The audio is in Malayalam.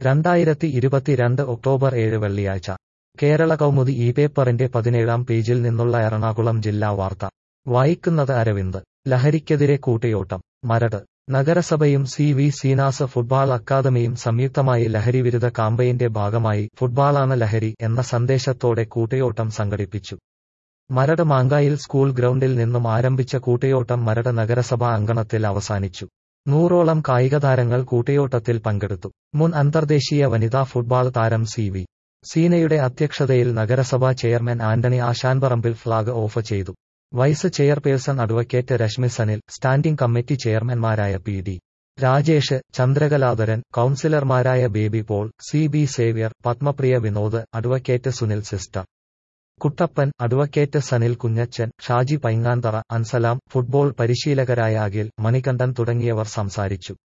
രണ്ടായിരത്തി ഇരുപത്തിരണ്ട് ഒക്ടോബർ ഏഴ് വെള്ളിയാഴ്ച കേരള കൗമുദി ഈ പേപ്പറിന്റെ പതിനേഴാം പേജിൽ നിന്നുള്ള എറണാകുളം ജില്ലാ വാർത്ത വായിക്കുന്നത് അരവിന്ദ് ലഹരിക്കെതിരെ കൂട്ടയോട്ടം മരട് നഗരസഭയും സി വി സീനാസ് ഫുട്ബാൾ അക്കാദമിയും സംയുക്തമായി ലഹരിവിരുദ്ധ കാമ്പയിന്റെ ഭാഗമായി ഫുട്ബാളാണ് ലഹരി എന്ന സന്ദേശത്തോടെ കൂട്ടയോട്ടം സംഘടിപ്പിച്ചു മരട് മാങ്കായിൽ സ്കൂൾ ഗ്രൗണ്ടിൽ നിന്നും ആരംഭിച്ച കൂട്ടയോട്ടം മരട് നഗരസഭാ അങ്കണത്തിൽ അവസാനിച്ചു നൂറോളം കായികതാരങ്ങൾ കൂട്ടയോട്ടത്തിൽ പങ്കെടുത്തു മുൻ അന്തർദേശീയ വനിതാ ഫുട്ബാൾ താരം സി വി സീനയുടെ അധ്യക്ഷതയിൽ നഗരസഭാ chairman Antony Ashanparambil flag off ചെയ്തു vice chairperson advocate Reshmi Sanil standing committee ചെയർമാൻമാരായ പി ഡി രാജേഷ് ചന്ദ്രകലാധരൻ കൌൺസിലർമാരായ Baby Paul C B Xavier Padmapriya Vinod advocate Sunil sister Kuttappan advocate Sanil Kunjachan Shaji Painganthara Ansalam football പരിശീലകരായ അഖിൽ മണികണ്ഠൻ തുടങ്ങിയവർ സംസാരിച്ചു